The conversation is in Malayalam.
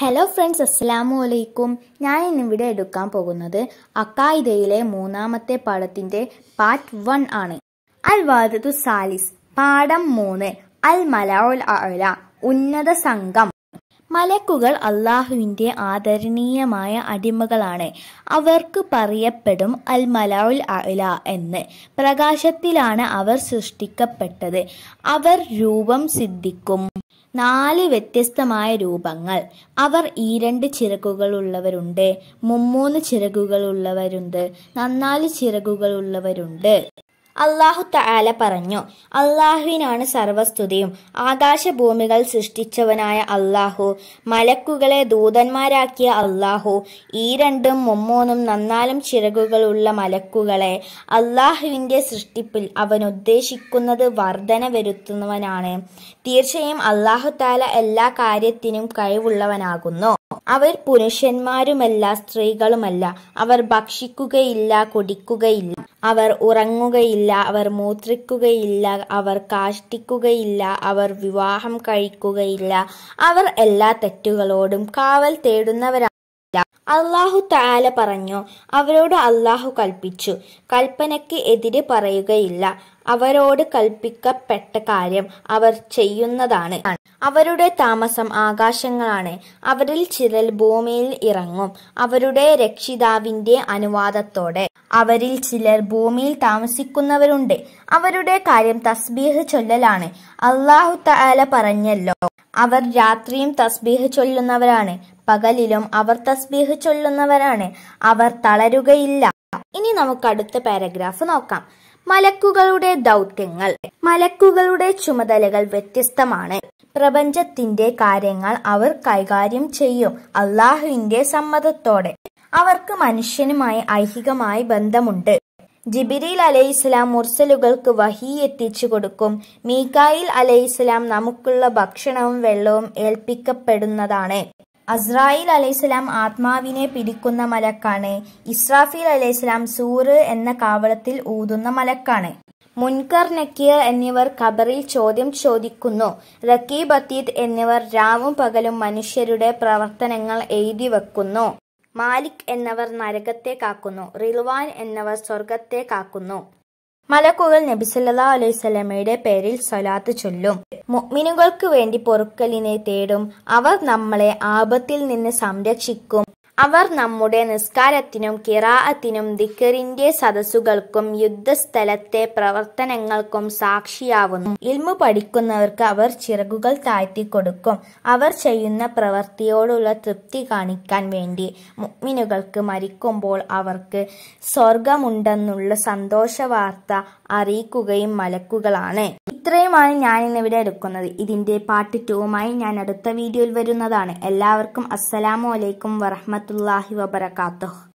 ഹലോ ഫ്രണ്ട്സ് അസ്സലാമു അലൈക്കും ഞാൻ ഇന്നിവിടെ എടുക്കാൻ പോകുന്നത് അക്കായിദയിലെ മൂന്നാമത്തെ പാഠത്തിന്റെ പാർട്ട് വൺ ആണ് അൽ വാദത്തു സാലിസ് പാഠം മൂന്ന് അൽ മലഉൽ അഅല ഉന്നത സംഘം മലക്കുകൾ അള്ളാഹുവിന്റെ ആദരണീയമായ അടിമകളാണ് അവർക്ക് പറയപ്പെടും അൽ മലഉൽ അഅല എന്ന് പ്രകാശത്തിലാണ് അവർ സൃഷ്ടിക്കപ്പെട്ടത് അവർ രൂപം സിദ്ധിക്കും നാല് വ്യത്യസ്തമായ രൂപങ്ങൾ അവർ ഈ രണ്ട് ചിറകുകളുള്ളവരുണ്ട് മുമ്മൂന്ന് ചിറകുകളുള്ളവരുണ്ട് നന്നാല് ചിറകുകളുള്ളവരുണ്ട് അള്ളാഹു തആല പറഞ്ഞു അള്ളാഹുവിനാണ് സർവസ്തുതിയും ആകാശഭൂമികൾ സൃഷ്ടിച്ചവനായ അള്ളാഹു മലക്കുകളെ ദൂതന്മാരാക്കിയ അള്ളാഹു ഈ രണ്ടും മുമ്മൂന്നും നന്നാലും ചിറകുകളുള്ള മലക്കുകളെ അള്ളാഹുവിന്റെ സൃഷ്ടിപ്പിൽ അവൻ ഉദ്ദേശിക്കുന്നത് വർധന വരുത്തുന്നവനാണ് തീർച്ചയായും അള്ളാഹു താല എല്ലാ കാര്യത്തിനും കഴിവുള്ളവനാകുന്നു അവർ പുരുഷന്മാരുമല്ല സ്ത്രീകളുമല്ല അവർ ഭക്ഷിക്കുകയില്ല കുടിക്കുകയില്ല അവർ ഉറങ്ങുകയില്ല അവർ മൂത്രിക്കുകയില്ല അവർ കാഷ്ടിക്കുകയില്ല അവർ വിവാഹം കഴിക്കുകയില്ല അവർ എല്ലാ തെറ്റുകളോടും കാവൽ തേടുന്നവരാണ് അള്ളാഹു താല പറഞ്ഞു അവരോട് അള്ളാഹു കൽപ്പിച്ചു കൽപ്പനയ്ക്ക് എതിര് പറയുകയില്ല അവരോട് കൽപ്പിക്കപ്പെട്ട കാര്യം അവർ ചെയ്യുന്നതാണ് അവരുടെ താമസം ആകാശങ്ങളാണ് അവരിൽ ചിലർ ഭൂമിയിൽ ഇറങ്ങും അവരുടെ രക്ഷിതാവിന്റെ അനുവാദത്തോടെ അവരിൽ ചിലർ ഭൂമിയിൽ താമസിക്കുന്നവരുണ്ട് അവരുടെ കാര്യം തസ്ബീഹ് ചൊല്ലലാണ് അള്ളാഹു താല പറഞ്ഞല്ലോ അവർ രാത്രിയും തസ്ബീഹ് ചൊല്ലുന്നവരാണ് പകലിലും അവർ തസ്ബീഹ് ചൊല്ലുന്നവരാണ് അവർ തളരുകയില്ല ഇനി നമുക്ക് അടുത്ത പാരഗ്രാഫ് നോക്കാം മലക്കുകളുടെ ദൗത്യങ്ങൾ മലക്കുകളുടെ ചുമതലകൾ വ്യത്യസ്തമാണ് പ്രപഞ്ചത്തിന്റെ കാര്യങ്ങൾ അവർ കൈകാര്യം ചെയ്യും അള്ളാഹുവിന്റെ സമ്മതത്തോടെ അവർക്ക് മനുഷ്യനുമായി ഐഹികമായി ബന്ധമുണ്ട് ജിബിരിൽ അലൈഹിസ്ലാം മുർസലുകൾക്ക് വഹി എത്തിച്ചു കൊടുക്കും മീക്കായിൽ അലൈഹിസ്ലാം നമുക്കുള്ള ഭക്ഷണവും വെള്ളവും ഏൽപ്പിക്കപ്പെടുന്നതാണ് അസ്രായിൽ അലൈഹിസ്ലാം ആത്മാവിനെ പിടിക്കുന്ന മലക്കാണ് ഇസ്രാഫീൽ അലൈഹിസ്ലാം സൂറ് എന്ന കാവളത്തിൽ ഊതുന്ന മലക്കാണ് മുൻകർ നക്കീർ എന്നിവർ ഖബറിൽ ചോദ്യം ചോദിക്കുന്നു റക്കീബ് അത്തീദ് എന്നിവർ രാവും പകലും മനുഷ്യരുടെ പ്രവർത്തനങ്ങൾ എഴുതി വെക്കുന്നു മാലിക് എന്നവർ നരകത്തെ കാക്കുന്നു റിൽവാൻ എന്നവർ സ്വർഗത്തെ കാക്കുന്നു മലക്കുകൾ നബിസല്ലാ അലൈഹി സ്വലമയുടെ പേരിൽ സ്വലാത്ത് ചൊല്ലും മുഅ്മിനുകൾക്ക് വേണ്ടി പൊറുക്കലിനെ തേടും അവർ നമ്മളെ ആപത്തിൽ നിന്ന് സംരക്ഷിക്കും അവർ നമ്മുടെ നിസ്കാരത്തിനും കിറാഅത്തിനും ദിക്കറിന്റെ സദസ്സുകൾക്കും യുദ്ധസ്ഥലത്തെ പ്രവർത്തനങ്ങൾക്കും സാക്ഷിയാവുന്നു ഇൽമു പഠിക്കുന്നവർക്ക് അവർ ചിറകുകൾ താഴ്ത്തി കൊടുക്കും അവർ ചെയ്യുന്ന പ്രവൃത്തിയോടുള്ള തൃപ്തി കാണിക്കാൻ വേണ്ടി മുഅ്മിനുകൾക്ക് മരിക്കുമ്പോൾ അവർക്ക് സ്വർഗമുണ്ടെന്നുള്ള സന്തോഷ വാർത്ത അറിയിക്കുകയും മലക്കുകളാണ് ഇത്രയുമാണ് ഞാൻ ഇന്നിവിടെ എടുക്കുന്നത് ഇതിന്റെ പാർട്ട് ടൂവുമായി ഞാൻ അടുത്ത വീഡിയോയിൽ വരുന്നതാണ് എല്ലാവർക്കും അസ്സലാമു അലൈക്കും വറഹമത്തല്ലാഹി വബർക്കാത്തു